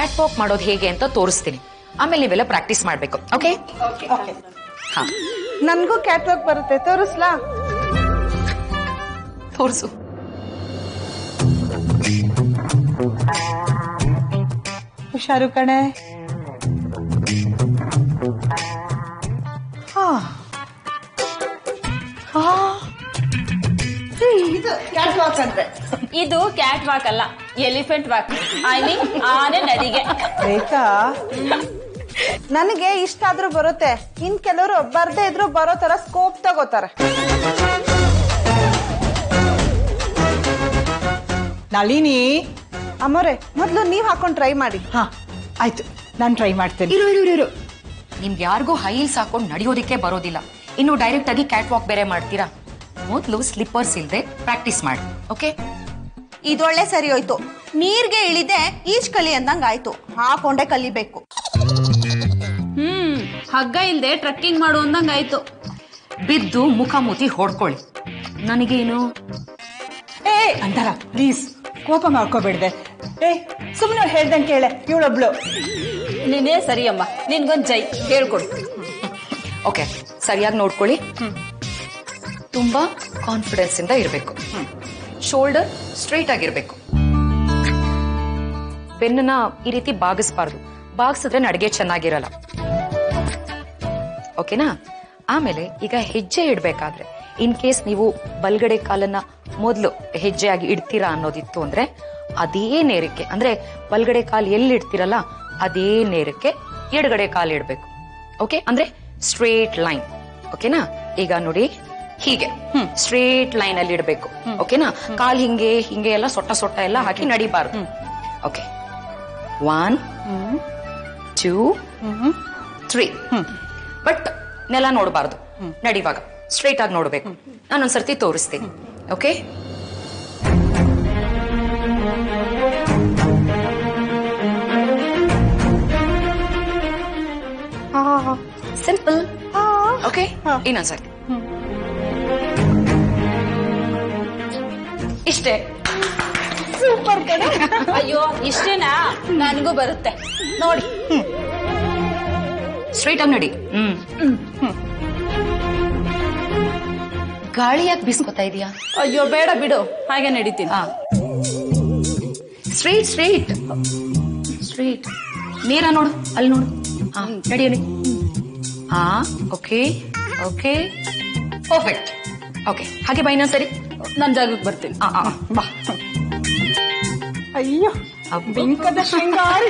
Cat walk ಮಾಡೋದು ಹೇಗೆ ಅಂತ ತೋರಿಸ್ತೀನಿ ಆಮೇಲೆ ನೀವೆಲ್ಲ ಪ್ರಾಕ್ಟೀಸ್ ಮಾಡ್ಬೇಕು ಓಕೆ ಹಾ ನನ್ಗೂ ಕ್ಯಾಟ್ ವಾಕ್ ಬರುತ್ತೆ ತೋರಿಸ್ಲಾ ತೋರಿಸು ಹುಷಾರು ಕಣೆ ಹಾ. ಹಾ. ಏ, ಇದು ಕ್ಯಾಟ್ ವಾಕ್ ಅಂದ್ರೆ ಇದು ಕ್ಯಾಟ್ ವಾಕ್ ಅಲ್ಲ ಎಲಿಫೆಂಟ್ ವಾಕ್ ಐ ಮೀನ್ ಆನೆ ನಡಿಗೆ ರೇಖಾ ನನಗೆ ಇಷ್ಟ ಆದ್ರೂ ಬರುತ್ತೆ ಇನ್ ಕೆಲವರು ಬರ್ದೇ ಇದ್ರು ಬರೋ ತರ ಸ್ಕೋಪ್ ತಗೋತಾರೆ ನಳಿನಿ ಅಮ್ಮೋರೆ ಮೊದ್ಲು ನೀವ್ ಹಾಕೊಂಡ್ ಟ್ರೈ ಮಾಡಿ ಹಾ ಆಯ್ತು ನಾನು ಟ್ರೈ ಮಾಡ್ತೇನೆ ಇರು ಇರು ಇರು ಇರು ನಿಮ್ಗೆ ಯಾರಿಗೂ ಹೈಲ್ಸ್ ಹಾಕೊಂಡು ನಡೆಯೋದಕ್ಕೆ ಬರೋದಿಲ್ಲ ಇನ್ನು ಡೈರೆಕ್ಟ್ ಆಗಿ ಕ್ಯಾಟ್ ವಾಕ್ ಬೇರೆ ಮಾಡ್ತೀರಾ ಮೊದಲು ಸ್ಲಿಪ್ಪರ್ಸ್ ಇಲ್ಲದೆ ಪ್ರಾಕ್ಟೀಸ್ ಮಾಡಿ ಓಕೆ ಇದೊಳ್ಳೆ ಸರಿ ಹೋಯ್ತು ನೀರ್ಗೆ ಇಳಿದೆ ಈಜ್ ಕಲಿ ಅಂದಂಗ ಆಯ್ತು ಹಾಕೊಂಡೆ ಕಲಿಬೇಕು ಹ್ಮ್ ಹಗ್ಗ ಇಲ್ದೆ ಟ್ರಕ್ಕಿಂಗ್ ಮಾಡು ಅಂದಂಗ ಆಯ್ತು ಬಿದ್ದು ಮುಖ ಮುತಿ ಹೊಡ್ಕೊಳ್ಳಿ ನನಗೇನು ಏ ಅಂತಾರ ಪ್ಲೀಸ್ ಕೋಪ ಮಾಡ್ಕೋಬೇಡ್ದೆ ಏ ಸುಮ್ಮನೆ ಹೇಳ್ದಂಗೆ ಕೇಳೆ ಇವಳೊಬ್ಳು ನೀನೇ ಸರಿ ಅಮ್ಮ ನಿನ್ಗೊಂದ್ ಜೈ ಹೇಳ್ಕೊಡು ಓಕೆ ಸರಿಯಾಗಿ ನೋಡ್ಕೊಳ್ಳಿ ತುಂಬಾ ಕಾನ್ಫಿಡೆನ್ಸ್ ಇಂದ ಇರಬೇಕು ಶೋಲ್ಡರ್ ಸ್ಟ್ರೈಟ್ ಆಗಿರ್ಬೇಕು ಬೆನ್ನನ್ನ ಈ ರೀತಿ ಬಾಗಿಸ್ಬಾರ್ದು ಬಾಗಿಸಿದ್ರೆ ನಡಿಗೆ ಚೆನ್ನಾಗಿರಲ್ಲ ಓಕೆನಾ ಆಮೇಲೆ ಈಗ ಹೆಜ್ಜೆ ಇಡ್ಬೇಕಾದ್ರೆ ಇನ್ ಕೇಸ್ ನೀವು ಬಲ್ಗಡೆ ಕಾಲನ್ನ ಮೊದಲು ಹೆಜ್ಜೆಯಾಗಿ ಇಡ್ತೀರಾ ಅನ್ನೋದಿತ್ತು ಅಂದ್ರೆ ಅದೇ ನೇರಕ್ಕೆ ಅಂದ್ರೆ ಬಲ್ಗಡೆ ಕಾಲ್ ಎಲ್ಲಿ ಇಡ್ತೀರಲ್ಲ ಅದೇ ನೇರಕ್ಕೆ ಎಡಗಡೆ ಕಾಲ್ ಇಡ್ಬೇಕು ಓಕೆ ಅಂದ್ರೆ ಸ್ಟ್ರೇಟ್ ಲೈನ್ ಓಕೆನಾ ಈಗ ನೋಡಿ ಹೀಗೆ ಸ್ಟ್ರೇಟ್ ಲೈನ್ ಅಲ್ಲಿ ಇಡಬೇಕು ಓಕೆನಾ ಕಾಲ್ ಹಿಂಗೆ ಹಿಂಗೆ ಎಲ್ಲ ಸೊಟ್ಟ ಸೊಟ್ಟ ಎಲ್ಲ ಹಾಕಿ ನಡಿಬಾರ್ದು okay one two three but ನೆಲ ನೋಡಬಾರ್ದು ನಡಿವಾಗ ಸ್ಟ್ರೈಟ್ ಆಗಿ ನೋಡ್ಬೇಕು ನಾನೊಂದ್ಸರ್ತಿ ತೋರಿಸ್ತೀನಿ ಓಕೆ ಸಿಂಪಲ್ ಓಕೆ ಇನ್ನೊಂದ್ಸರಿ ಇಷ್ಟೇ ಅಯ್ಯೋ ಇಷ್ಟೇನಾ ನನಗೂ ಬರುತ್ತೆ ನೋಡಿ ಸ್ಟ್ರೈಟ್ ಆಗಿ ನಡಿ ಹ್ಮ್ ಗಾಳಿ ಯಾಕೆ ಬೀಸ್ಕೊತಾ ಇದೀಯಾ ಅಯ್ಯೋ ಬೇಡ ಬಿಡು ಹಾಗೆ ನಡೀತೀನಿ ಹಾ ಸ್ಟ್ರೈಟ್ ಸ್ಟ್ರೈಟ್ ಸ್ಟ್ರೈಟ್ ನೇರ ನೋಡು ಅಲ್ಲಿ ನೋಡು ಹಾ ನಡಿ ನಡಿ ಹಾ ಓಕೆ ಓಕೆ ಪರ್ಫೆಕ್ಟ್ ಓಕೆ ಹಾಗೆ ಬಾ ಇನ್ನೊಂದ್ಸರಿ ನನ್ ಜಾಗಕ್ಕೆ ಬರ್ತೀನಿ ಆ, ಆ, ಆ, ಬಾ ಅಯ್ಯೋ ಬಿಂಕದ ಶೃಂಗಾರಿ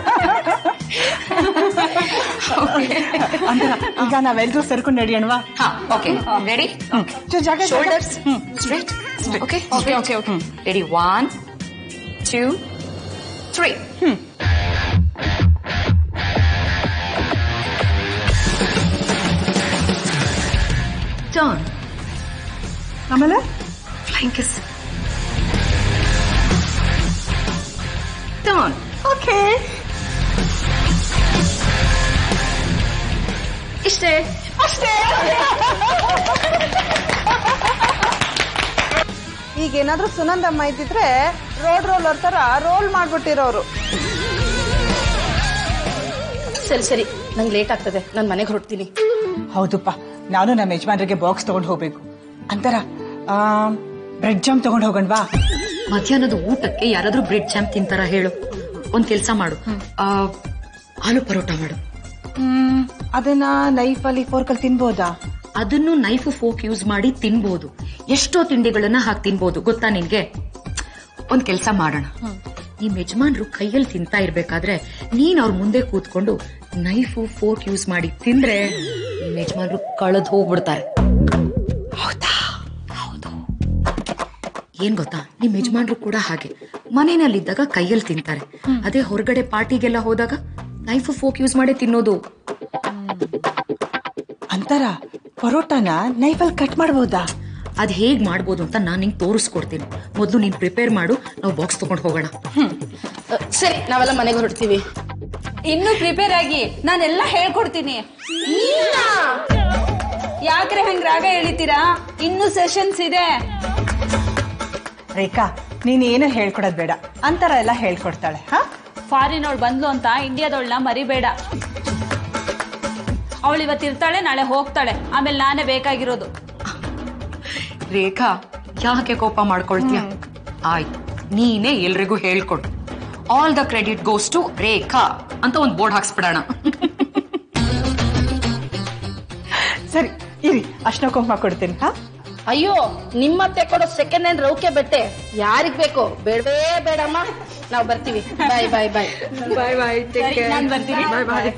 ಅಂತಾರ ಈಗ ನಾವೆಲ್ಲರೂ ಸೇರ್ಕೊಂಡು ನಡಿಯಣವಾ ಹಾ ಓಕೆ ರೆಡಿ ಜಾಗ ಜಾಗ. Shoulders straight okay okay okay okay ready one two three turn ಆಮೇಲೆ ಫ್ಲೈಂಗ್ ಕಿಸ್ ಟರ್ನ್ ಓಕೆ ಇಷ್ಟೇ ಈಗ ಏನಾದ್ರೂ ಸುನಂದಮ್ಮ ಇದ್ದಿದ್ರೆ ರೋಡ್ ರೋಲರ್ ತರ ರೋಲ್ ಮಾಡ್ಬಿಟ್ಟಿರೋರು ಸರಿ ಸರಿ ನಂಗೆ ಲೇಟ್ ಆಗ್ತದೆ ನಾನು ಮನೆಗೆ ಹೊರಡ್ತೀನಿ ಹೌದಪ್ಪ ನಾನು ನಮ್ಮ ಯಜಮಾನ್ರಿಗೆ ಬಾಕ್ಸ್ ತಗೊಂಡು ಹೋಗ್ಬೇಕು ಅಂತಾರ ಬ್ರೆಡ್ ಜಾಮ್ ತಗೊಂಡು ಹೋಗಣ್ವಾ ಮಧ್ಯಾಹ್ನದ ಊಟಕ್ಕೆ ಯಾರಾದ್ರೂ ಬ್ರೆಡ್ ಜಾಮ್ ತಿಂತಾರ ಹೇಳು ಒಂದ್ ಕೆಲ್ಸ ಮಾಡು ಆ, ಆಲೂ ಪರೋಟ ಮಾಡು ಹ್ಮ್ ಅದನ್ನ ನೈಫ್ ಅಲ್ಲಿ ಫೋರ್ಕಲ್ ತಿನ್ಬೋದಾ ಅದನ್ನು ನೈಫ್ ಫೋಕ್ ಯೂಸ್ ಮಾಡಿ ತಿನ್ಬೋದು ಎಷ್ಟೋ ತಿಂಡಿಗಳನ್ನ ಹಾಕಿ ತಿನ್ಬೋದು ಗೊತ್ತಾ ನಿನ್ಗೆ ಒಂದ್ ಕೆಲ್ಸ ಮಾಡೋಣ ನಿಮ್ ಯಜಮಾನ್ರು ಕೈಯಲ್ಲಿ ತಿಂತಾ ಇರ್ಬೇಕಾದ್ರೆ ನೀನ್ ಅವ್ರ ಮುಂದೆ ಕೂತ್ಕೊಂಡು ನೈಫು ಫೋರ್ಕ್ ಯೂಸ್ ಮಾಡಿ ತಿಂದ್ರೆ ನಿಮ್ ಯಜಮಾನ್ರು ಕಳೆದ್ ಹೋಗ್ಬಿಡ್ತಾರೆ ಹೌದಾ ಹೌದು ಏನ್ ಗೊತ್ತಾ ನಿಮ್ ಯಜಮಾನ್ರು ಕೂಡ ಹಾಗೆ ಮನೆಯಲ್ಲಿದ್ದಾಗ ಕೈಯಲ್ಲಿ ತಿಂತಾರೆ ಅದೇ ಹೊರಗಡೆ ಪಾರ್ಟಿಗೆಲ್ಲ ಹೋದಾಗ ನೈಫ್ ಫೋಕ್ ಯೂಸ್ ಮಾಡಿ ತಿನ್ನೋದು ಅಂತಾರ ಪರೋಟಾನ ನೈಫಲ್ಲಿ ಕಟ್ ಮಾಡ್ಬೋದಾ ಅದ್ ಹೇಗ್ ಮಾಡ್ಬೋದು ಅಂತ ನಾನ್ ನಿಂಗೆ ತೋರಿಸ್ಕೊಡ್ತೀನಿ ಮೊದಲು ನೀನ್ ಪ್ರಿಪೇರ್ ಮಾಡು ನಾವು ಬಾಕ್ಸ್ ತಗೊಂಡ್ ಹೋಗೋಣ ಅ, ಸರಿ ನಾವೆಲ್ಲ ಮನೆಗೆ ಹೊರಡ್ತೀವಿ ಇನ್ನು ಪ್ರಿಪೇರ್ ಆಗಿ ನಾನೆಲ್ಲ ಹೇಳ್ಕೊಡ್ತೀನಿ ಯಾಕ್ರೆ ಹಂಗ್ ರಾಗ ಎಳಿತೀರಾ ಇನ್ನು ಸೆಷನ್ಸ್ ಇದೆ ರೇಖಾ ನೀನ್ ಏನು ಹೇಳ್ಕೊಡೋದ್ ಬೇಡ ಅಂತಾರ ಎಲ್ಲ ಹೇಳ್ಕೊಡ್ತಾಳೆ ಹಾ ಫಾರಿನ್ ಅವಳು ಬಂದ್ಲು ಅಂತ ಇಂಡಿಯಾದವಳನ್ನ ಮರಿಬೇಡ ಅವಳು ಇವತ್ತು ಇರ್ತಾಳೆ ನಾಳೆ ಹೋಗ್ತಾಳೆ ಆಮೇಲೆ ನಾನೇ ಬೇಕಾಗಿರೋದು ರೇಖಾ ಯಾಕೆ ಕೋಪ ಮಾಡ್ಕೊಳ್ತೀಯ ಆಯ್ತು ನೀನೇ ಎಲ್ರಿಗೂ ಹೇಳ್ಕೊಡು all the credit goes to Rekha ಅಂತ ಒಂದು ಬೋರ್ಡ್ ಹಾಕ್ಸ್ಬಿಡೋಣ ಸರಿ ಇರಿ ಅರ್ಶನ ಕುಂಕುಮ ಕೊಡ್ತೀನಿ ಹಾ ಅಯ್ಯೋ ನಿಮ್ಮತ್ತೆ ಕೊಡೋ ಸೆಕೆಂಡ್ ಹ್ಯಾಂಡ್ ರೌಕೆ ಬಟ್ಟೆ ಯಾರಿಗ್ ಬೇಕು ಬೇಡವೇ ಬೇಡಮ್ಮ ನಾವು ಬರ್ತೀವಿ ಬಾಯ್ ಬಾಯ್ ಬಾಯ್ ಬಾಯ್ ಬಾಯ್ ನಾನು ಬರ್ತೀನಿ ಬಾಯ್ ಬಾಯ್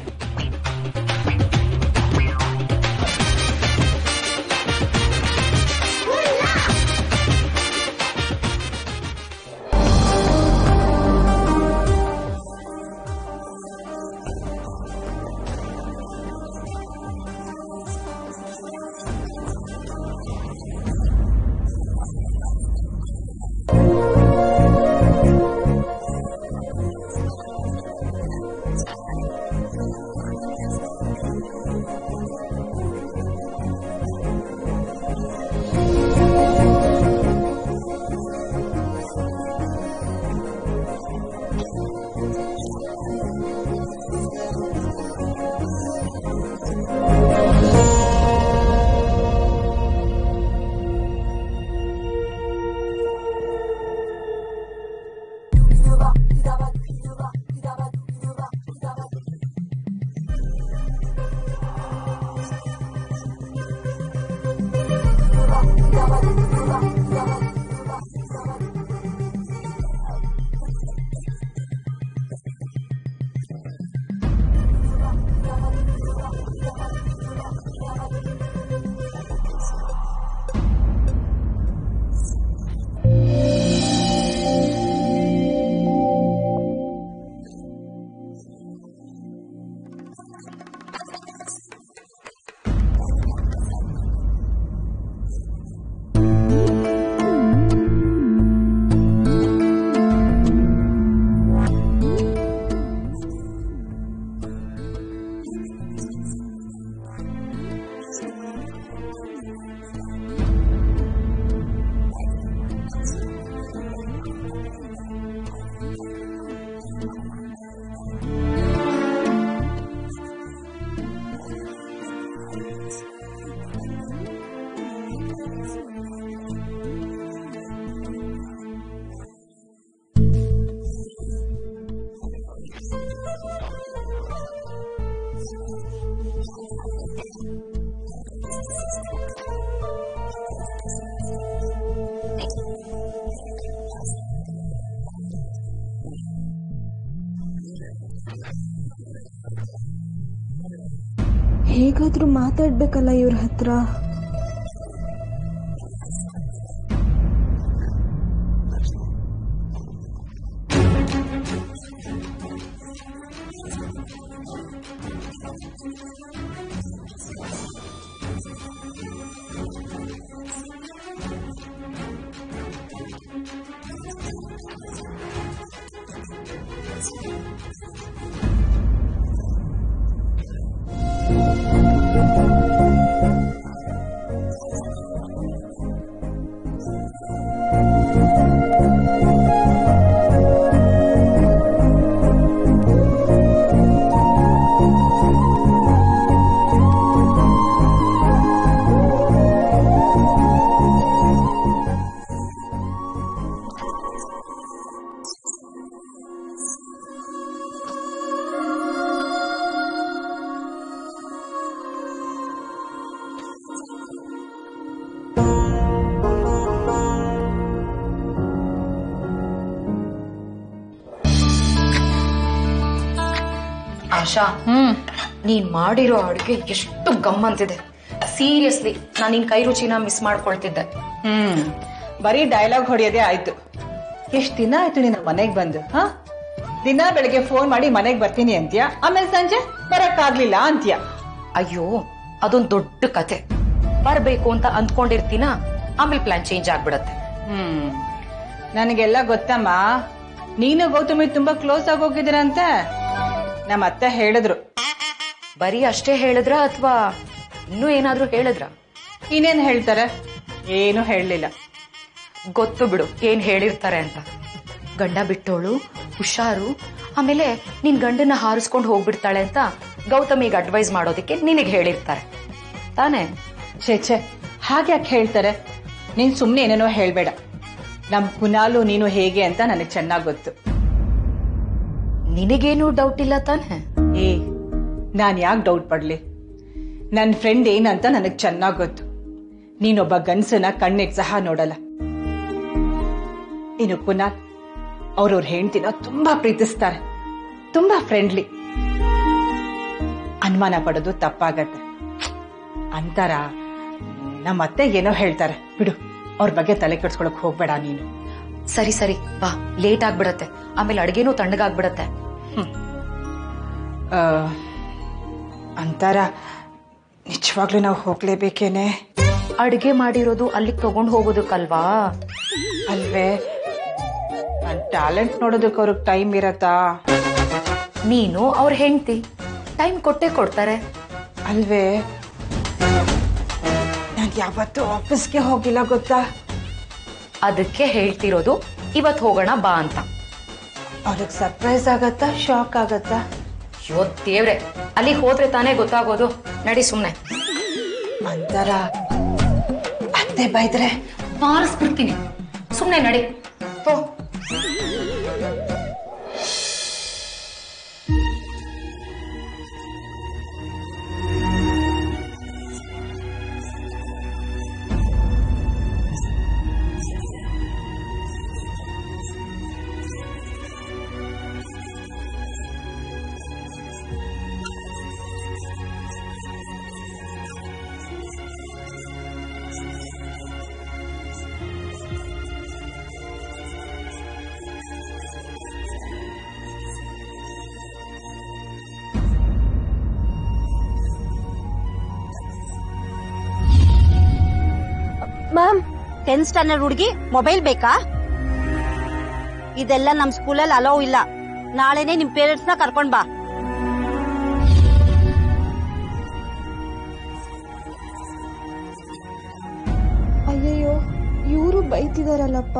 ಹೇಗಾದ್ರೂ ಮಾತಾಡ್ಬೇಕಲ್ಲ ಇವ್ರ ಹತ್ರ ಆಶಾ ಹ್ಮ್ ನೀನ್ ಮಾಡಿರೋ ಅಡುಗೆ ಎಷ್ಟು ಗಮ್ಮಂತಿದೆ ಸೀರಿಯಸ್ಲಿ ನಾನು ನಿನ್ ಕೈ ರುಚಿನ ಮಿಸ್ ಮಾಡ್ಕೊಳ್ತಿದ್ದೆ ಹ್ಮ್ ಬರೀ ಡೈಲಾಗ್ ಹೊಡೆಯೋದೇ ಆಯ್ತು ಎಷ್ಟ್ ದಿನ ಆಯ್ತು ನಿನ್ನ ಮನೆಗ್ ಬಂದು ಹಾ ದಿನ ಬೆಳಿಗ್ಗೆ ಫೋನ್ ಮಾಡಿ ಮನೆಗ್ ಬರ್ತೀನಿ ಅಂತ್ಯ ಆಮೇಲೆ ಸಂಜೆ ಬರಕ್ಕಾಗ್ಲಿಲ್ಲ ಅಂತ್ಯ ಅಯ್ಯೋ ಅದೊಂದ್ ದೊಡ್ಡ ಕತೆ ಬರ್ಬೇಕು ಅಂತ ಅಂದ್ಕೊಂಡಿರ್ತೀನ ಆಮೇಲೆ ಪ್ಲಾನ್ ಚೇಂಜ್ ಆಗ್ಬಿಡತ್ತೆ ಹ್ಮ್ ನನಗೆಲ್ಲ ಗೊತ್ತಮ್ಮ ನೀನು ಗೌತಮಿ ತುಂಬಾ ಕ್ಲೋಸ್ ಆಗಿ ಹೋಗಿದ್ದೀರಂತೆ ನಮ್ಮ ಅತ್ತೆ ಹೇಳಿದ್ರು ಬರೀ ಅಷ್ಟೇ ಹೇಳಿದ್ರ ಅಥವಾ ಇನ್ನೂ ಏನಾದ್ರೂ ಹೇಳಿದ್ರ ಇನ್ನೇನ್ ಹೇಳ್ತಾರೆ ಏನು ಹೇಳಲಿಲ್ಲ ಗೊತ್ತು ಬಿಡು ಏನ್ ಹೇಳಿರ್ತಾರೆ ಅಂತ ಗಂಡ ಬಿಟ್ಟೋಳು ಹುಷಾರು ಆಮೇಲೆ ನಿನ್ ಗಂಡನ ಹಾರಿಸ್ಕೊಂಡು ಹೋಗ್ಬಿಡ್ತಾಳೆ ಅಂತ ಗೌತಮಿಗೆ ಅಡ್ವೈಸ್ ಮಾಡೋದಕ್ಕೆ ನಿನಗೆ ಹೇಳಿರ್ತಾರೆ ತಾನೇ ಛೇ ಛೇ ಹಾಗ್ಯಾಕೆ ಹೇಳ್ತಾರೆ ನೀನ್ ಸುಮ್ನೆ ಏನೇನೋ ಹೇಳ್ಬೇಡ ನಮ್ ಕುನಾಲು ನೀನು ಹೇಗೆ ಅಂತ ನನಗೆ ಚೆನ್ನಾಗ್ ಗೊತ್ತು ನಿನಗೇನು ಡೌಟ್ ಇಲ್ಲ ತಾನೇ ಏ ನಾನ್ ಯಾಕೆ ಡೌಟ್ ಪಡ್ಲಿ ನನ್ನ ಫ್ರೆಂಡ್ ಏನಂತ ನನಗೆ ಚೆನ್ನಾಗ್ ಗೊತ್ತು ನೀನೊಬ್ಬ ಗನ್ಸನ ಕಣ್ಣಿಗೆ ಸಹ ನೋಡಲ್ಲ ಇನ್ನು ಕುನಾಲ್ ಅವ್ರವ್ರ ಹೆಂಡ್ತಿನ ತುಂಬಾ ಪ್ರೀತಿಸ್ತಾರೆ ತುಂಬಾ ಫ್ರೆಂಡ್ಲಿ ಅನುಮಾನ ಪಡೋದು ತಪ್ಪಾಗತ್ತೆ ಅಂತಾರ ನಮ್ಮ ಅತ್ತೆ ಏನೋ ಹೇಳ್ತಾರೆ ಬಿಡು ಅವ್ರ ಬಗ್ಗೆ ತಲೆ ಕೆಡ್ಸ್ಕೊಳಕ್ ಹೋಗ್ಬೇಡ ನೀನು ಸರಿ ಸರಿ ಬಾ ಲೇಟ್ ಆಗ್ಬಿಡತ್ತೆ ಆಮೇಲೆ ಅಡ್ಗೆನೂ ತಣ್ಣಗಾಗ್ಬಿಡತ್ತೆ ಆ, ಅಂತಾರ ನಿಜವಾಗ್ಲೂ ನಾವು ಹೋಗ್ಲೇಬೇಕೇನೆ ಅಡ್ಗೆ ಮಾಡಿರೋದು ಅಲ್ಲಿಗೆ ತಗೊಂಡ್ ಹೋಗೋದಕ್ಕಲ್ವಾ ಅಲ್ವೇ ನನ್ ಟ್ಯಾಲೆಂಟ್ ನೋಡೋದಕ್ಕೆ ಅವ್ರಿಗೆ ಟೈಮ್ ಇರತ್ತಾ ನೀನು ಅವ್ರ ಹೆಂಡ್ತಿ ಟೈಮ್ ಕೊಟ್ಟೆ ಕೊಡ್ತಾರೆ ಅಲ್ವೇ ನಾನು ಯಾವತ್ತೂ ಆಫೀಸ್ಗೆ ಹೋಗಿಲ್ಲ ಗೊತ್ತಾ ಅದಕ್ಕೆ ಹೇಳ್ತಿರೋದು ಇವತ್ ಹೋಗೋಣ ಬಾ ಅಂತ ಅವ್ರಿಗೆ ಸರ್ಪ್ರೈಸ್ ಆಗತ್ತಾ ಶಾಕ್ ಆಗತ್ತಾ ಅಯ್ಯೋ ದೇವ್ರೆ ಅಲ್ಲಿಗೆ ಹೋದ್ರೆ ತಾನೇ ಗೊತ್ತಾಗೋದು ನಡಿ ಸುಮ್ನೆ ಅಂತಾರ ಅತ್ತೆ ಬೈದ್ರೆ ಬಾರಿಸ್ಬಿಡ್ತೀನಿ ಸುಮ್ನೆ ನಡಿ ಹೋ ಮ್ಯಾಮ್ ಟೆಂತ್ ಸ್ಟ್ಯಾಂಡರ್ಡ್ ಹುಡುಗಿ ಮೊಬೈಲ್ ಬೇಕಾ ಇದೆಲ್ಲ ನಮ್ ಸ್ಕೂಲಲ್ಲಿ ಅಲೋ ಇಲ್ಲ ನಾಳೆನೆ ನಿಮ್ ಪೇರೆಂಟ್ಸ್ ನ ಕರ್ಕೊಂಡ್ ಬಾ ಅಯ್ಯಯ್ಯೋ ಇವರು ಬೈತಿದಾರಲ್ಲಪ್ಪ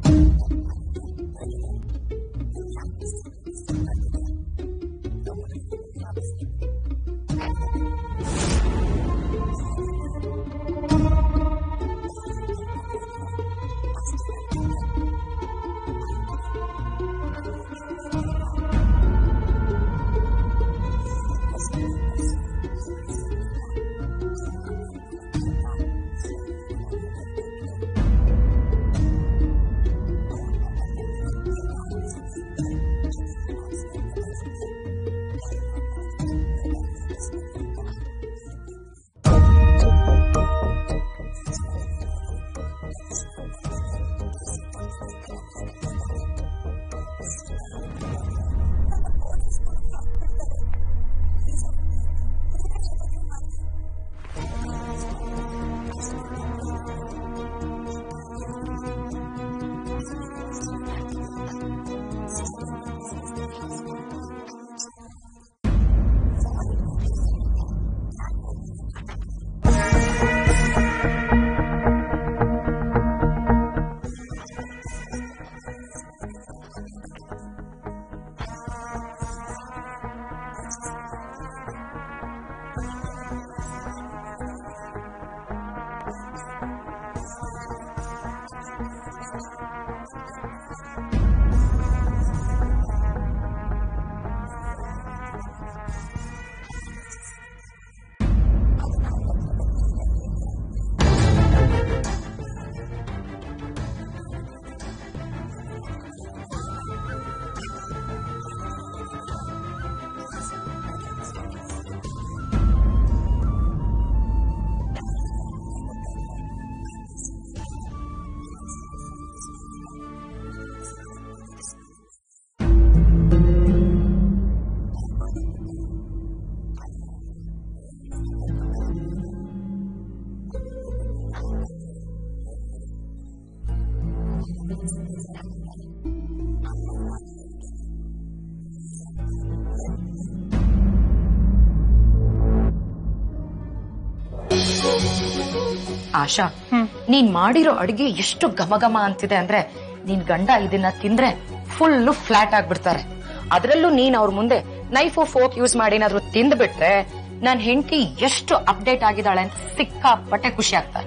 ಆಶಾ ನೀನ್ ಮಾಡಿರೋ ಅಡಿಗೆ ಎಷ್ಟು ಘಮ ಘಮ ಅಂತಿದೆ ಅಂದ್ರೆ ನಿನ್ ಗಂಡ ಇದನ್ನ ತಿಂದ್ರೆ ಫುಲ್ಲು ಫ್ಲಾಟ್ ಆಗ್ಬಿಡ್ತಾರೆ ಅದರಲ್ಲೂ ನೀನ್ ಅವ್ರ ಮುಂದೆ ನೈಫ್ ಫೋಕ್ ಯೂಸ್ ಮಾಡಿ ಏನಾದ್ರು ತಿಂದ್ಬಿಟ್ರೆ ನನ್ ಹೆಂಡತಿ ಎಷ್ಟು ಅಪ್ಡೇಟ್ ಆಗಿದ್ದಾಳೆ ಅಂತ ಸಿಕ್ಕಾಪಟ್ಟೆ ಖುಷಿ ಆಗ್ತಾರೆ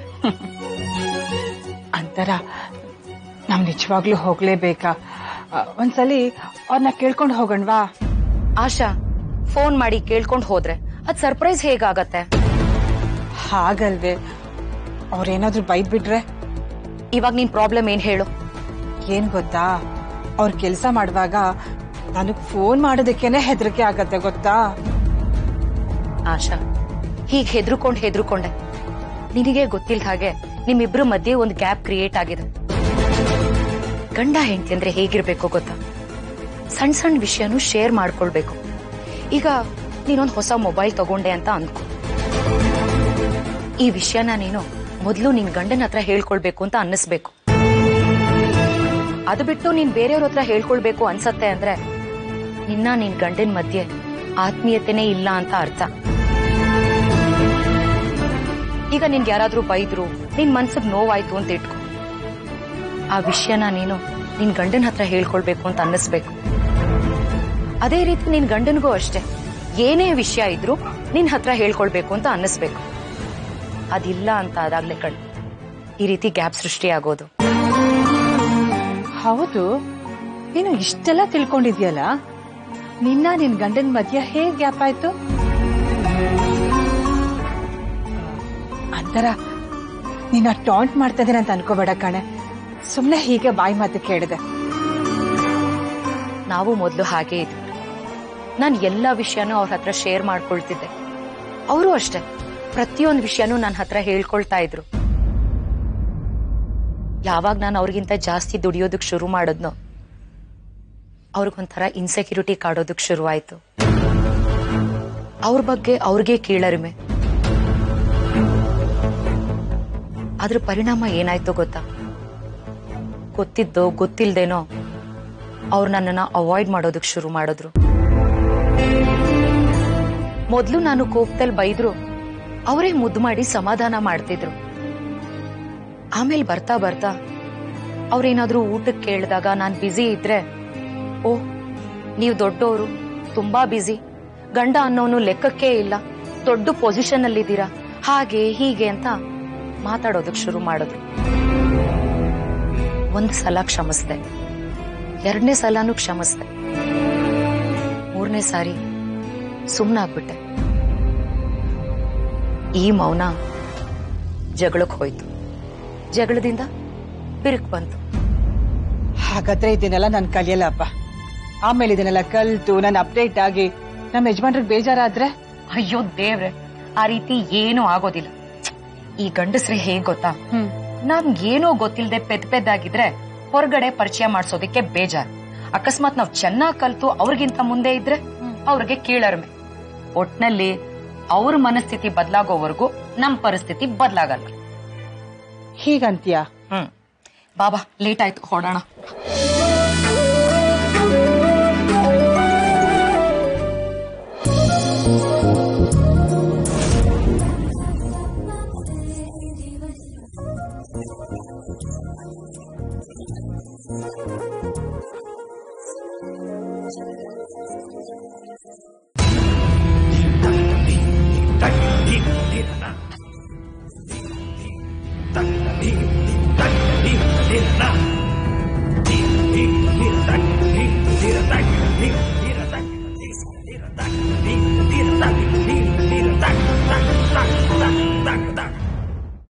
ಅಂತರ ನಾವ್ ನಿಜವಾಗ್ಲೂ ಹೋಗ್ಲೇಬೇಕಾ ಆ, ಒಂದ್ಸಲಿ ಅವ್ರನ್ನ ಕೇಳ್ಕೊಂಡು ಹೋಗಣ್ವಾ ಆಶಾ ಫೋನ್ ಮಾಡಿ ಕೇಳ್ಕೊಂಡ್ ಹೋದ್ರೆ ಅದ್ ಸರ್ಪ್ರೈಸ್ ಹೇಗಾಗತ್ತೆ ಹಾಗಲ್ವೇ ಅವ್ರೇನಾದ್ರೂ ಬೈದ್ ಬಿಟ್ರೆ ಇವಾಗ ನಿನ್ ಪ್ರಾಬ್ಲಮ್ ಏನ್ ಹೇಳು ಏನ್ ಗೊತ್ತಾ ಅವ್ರ ಕೆಲಸ ಮಾಡುವಾಗ ನನಗ್ ಫೋನ್ ಮಾಡೋದಕ್ಕೇನೆ ಹೆದರಿಕೆ ಆಗತ್ತೆ ಗೊತ್ತಾ ಆಶಾ ಹೀಗ್ ಹೆದ್ರುಕೊಂಡ್ ಹೆದ್ರುಕೊಂಡೆ ನಿನಗೆ ಗೊತ್ತಿಲ್ದ ಹಾಗೆ ನಿಮ್ಮಿಬ್ರು ಮಧ್ಯೆ ಒಂದು ಗ್ಯಾಪ್ ಕ್ರಿಯೇಟ್ ಆಗಿದೆ ಗಂಡ ಹೆಂಡತಿ ಅಂದ್ರೆ ಹೇಗಿರ್ಬೇಕು ಗೊತ್ತಾ ಸಣ್ಣ ಸಣ್ಣ ವಿಷಯನೂ ಶೇರ್ ಮಾಡ್ಕೊಳ್ಬೇಕು ಈಗ ನೀನೊಂದ್ ಹೊಸ ಮೊಬೈಲ್ ತಗೊಂಡೆ ಅಂತ ಅನ್ಕೋ ಈ ವಿಷಯನ ನೀನು ಮೊದಲು ನಿನ್ ಗಂಡನ ಹತ್ರ ಹೇಳ್ಕೊಳ್ಬೇಕು ಅಂತ ಅನ್ನಿಸ್ಬೇಕು ಅದು ಬಿಟ್ಟು ನೀನ್ ಬೇರೆಯವ್ರ ಹತ್ರ ಹೇಳ್ಕೊಳ್ಬೇಕು ಅನ್ಸತ್ತೆ ಅಂದ್ರೆ ನಿನ್ನ ನಿನ್ ಗಂಡನ ಮಧ್ಯೆ ಆತ್ಮೀಯತೆನೇ ಇಲ್ಲ ಅಂತ ಅರ್ಥ ಈಗ ನಿನ್ಗೆ ಯಾರಾದ್ರೂ ಬೈದ್ರು ನಿನ್ ಮನ್ಸಿಗೆ ನೋವಾಯ್ತು ಅಂತ ಇಟ್ಕೊ ಆ ವಿಷಯನ ನೀನು ನಿನ್ ಗಂಡನ ಹತ್ರ ಹೇಳ್ಕೊಳ್ಬೇಕು ಅಂತ ಅನ್ನಿಸ್ಬೇಕು ಅದೇ ರೀತಿ ನಿನ್ ಗಂಡನಿಗೂ ಅಷ್ಟೇ ಏನೇ ವಿಷಯ ಇದ್ರು ನಿನ್ ಹತ್ರ ಹೇಳ್ಕೊಳ್ಬೇಕು ಅಂತ ಅನ್ನಿಸ್ಬೇಕು ಅದಿಲ್ಲ ಅಂತ ಅದಾಗ್ಲೇ ಕಣ್ ಈ ರೀತಿ ಗ್ಯಾಪ್ ಸೃಷ್ಟಿಯಾಗೋದು ಹೌದು ನೀನು ಇಷ್ಟೆಲ್ಲ ತಿಳ್ಕೊಂಡಿದ್ಯಲ್ಲ ನಿನ್ನ ನಿನ್ ಗಂಡನ ಮಧ್ಯ ಹೇಗ್ ಗ್ಯಾಪ್ ಆಯ್ತು ಅಂತರ ನೀನ ಟಾಂಟ್ ಮಾಡ್ತಾ ಇದ್ದೀನಿ ಅಂತ ಅನ್ಕೋಬೇಡ ಕಣೆ ಸುಮ್ನೆ ಹೀಗೆ ಬಾಯಿ ಮಾತು ಕೇಳಿದೆ ನಾವು ಮೊದಲು ಹಾಗೆ ಇದ್ವಿ ನಾನು ಎಲ್ಲ ವಿಷಯನೂ ಅವ್ರ ಹತ್ರ ಶೇರ್ ಮಾಡ್ಕೊಳ್ತಿದ್ದೆ ಅವರು ಅಷ್ಟೇ ಪ್ರತಿಯೊಂದು ವಿಷಯನೂ ನನ್ನ ಹತ್ರ ಹೇಳ್ಕೊಳ್ತಾ ಇದ್ರು ಯಾವಾಗ ನಾನು ಅವ್ರಿಗಿಂತ ಜಾಸ್ತಿ ದುಡಿಯೋದಕ್ ಶುರು ಮಾಡಿದ್ನೋ ಅವ್ರಿಗೊಂಥರ ಇನ್ಸೆಕ್ಯೂರಿಟಿ ಕಾಡೋದಕ್ ಶುರುವಾಯ್ತು ಅವ್ರ ಬಗ್ಗೆ ಅವ್ರಿಗೆ ಕೀಳರಿಮೆ ಅದ್ರ ಪರಿಣಾಮ ಏನಾಯ್ತು ಗೊತ್ತಾ ಗೊತ್ತಿದ್ದೋ ಗೊತ್ತಿಲ್ದೇನೋ ಅವ್ರು ನನ್ನನ್ನ ಅವಾಯ್ಡ್ ಮಾಡೋದಕ್ ಶುರು ಮಾಡಿದ್ರು ಮೊದ್ಲು ನಾನು ಕೋಪದಲ್ಲಿ ಬೈದ್ರು ಅವರೇ ಮುದ್ದು ಮಾಡಿ ಸಮಾಧಾನ ಮಾಡ್ತಿದ್ರು ಆಮೇಲೆ ಬರ್ತಾ ಬರ್ತಾ ಅವ್ರೇನಾದ್ರೂ ಊಟಕ್ಕೆ ಕೇಳಿದಾಗ ನಾನ್ ಬ್ಯುಸಿ ಇದ್ರೆ ಓ ನೀವು ದೊಡ್ಡವರು ತುಂಬಾ ಬ್ಯುಸಿ ಗಂಡ ಅನ್ನೋನು ಲೆಕ್ಕಕ್ಕೆ ಇಲ್ಲ ದೊಡ್ಡ ಪೊಸಿಷನ್ ಅಲ್ಲಿದ್ದೀರಾ ಹಾಗೆ ಹೀಗೆ ಅಂತ ಮಾತಾಡೋದಕ್ ಶುರು ಮಾಡಿದ್ರು ಒಂದ್ ಸಲ ಕ್ಷಮಿಸ್ದೆ ಎರಡನೇ ಸಲನೂ ಕ್ಷಮಿಸ್ದೆ ಮೂರನೇ ಸಾರಿ ಸುಮ್ಮನಾಗ್ಬಿಟ್ಟೆ ಈ ಮೌನ ಜಗಳಕ್ಕೆ ಹೋಯ್ತು ಜಗಳದಿಂದ ಬಿರುಕು ಬಂತು ಹಾಗಾದ್ರೆ ಇದನ್ನೆಲ್ಲ ನಾನು ಕಲಿಯಲ್ಲಪ್ಪ ಆಮೇಲೆ ಇದನ್ನೆಲ್ಲ ಕಲ್ತು ನಾನು ಅಪ್ಡೇಟ್ ಆಗಿ ನಮ್ಮ ಯಜಮಾನ್ರಿಗೆ ಬೇಜಾರಾದ್ರೆ ಅಯ್ಯೋ ದೇವ್ರೆ ಆ ರೀತಿ ಏನೂ ಆಗೋದಿಲ್ಲ ಈ ಗಂಡಸ್ರೆ ಹೇಗ್ ಗೊತ್ತಾ ನಮ್ಗೇನೋ ಗೊತ್ತಿಲ್ಲದೆ ಪೆದ್ ಪೆದ್ದಾಗಿದ್ರೆ ಹೊರಗಡೆ ಪರಿಚಯ ಮಾಡ್ಸೋದಕ್ಕೆ ಬೇಜಾರು ಅಕಸ್ಮಾತ್ ನಾವ್ ಚೆನ್ನಾಗ್ ಕಲ್ತು ಅವ್ರಿಗಿಂತ ಮುಂದೆ ಇದ್ರೆ ಅವ್ರಿಗೆ ಕೀಳರ್ಮೆ ಒಟ್ನಲ್ಲಿ ಅವ್ರ ಮನಸ್ಥಿತಿ ಬದಲಾಗೋವರೆಗೂ ನಮ್ ಪರಿಸ್ಥಿತಿ ಬದಲಾಗಲ್ಲ ಹೀಗಂತೀಯಾ ಹ್ಮ್ ಬಾಬಾ ಲೇಟ್ ಆಯ್ತು ಹೊಡೋಣ